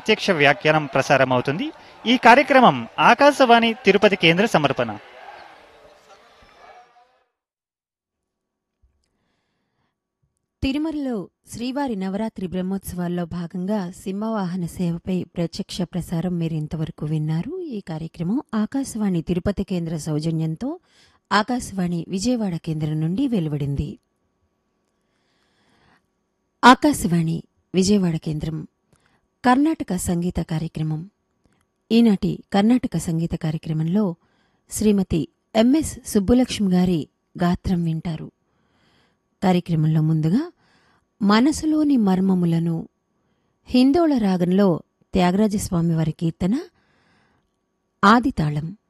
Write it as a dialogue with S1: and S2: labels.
S1: ప్రత్యక్ష వ్యాఖ్యానం ప్రసారమవుతుంది ఈ కార్యక్రమం ఆకాశవాణి తిరుపతి కేంద్ర సమర్పణ
S2: తిరుమలలో శ్రీవారి నవరాత్రి బ్రహ్మోత్సవాల్లో భాగంగా సింహవాహన సేవపై ప్రత్యక్ష ప్రసారం మీరు ఇంతవరకు విన్నారు ఈ కార్యక్రమం ఆకాశవాణి తిరుపతి కేంద్ర సౌజన్యంతో ఆకాశవాణి విజయవాడ కేంద్రం నుండి వెలువడింది ఆకాశవాణి విజయవాడ కేంద్రం కర్ణాటక సంగీత కార్యక్రమం ఈనాటి కర్ణాటక సంగీత కార్యక్రమంలో శ్రీమతి ఎంఎస్ సుబ్బులక్ష్మి గారి గాత్రం వింటారు కార్యక్రమంలో ముందుగా మనసులోని మర్మములను హిందోళ రాగంలో త్యాగరాజస్వామి వారి కీర్తన ఆదితాళం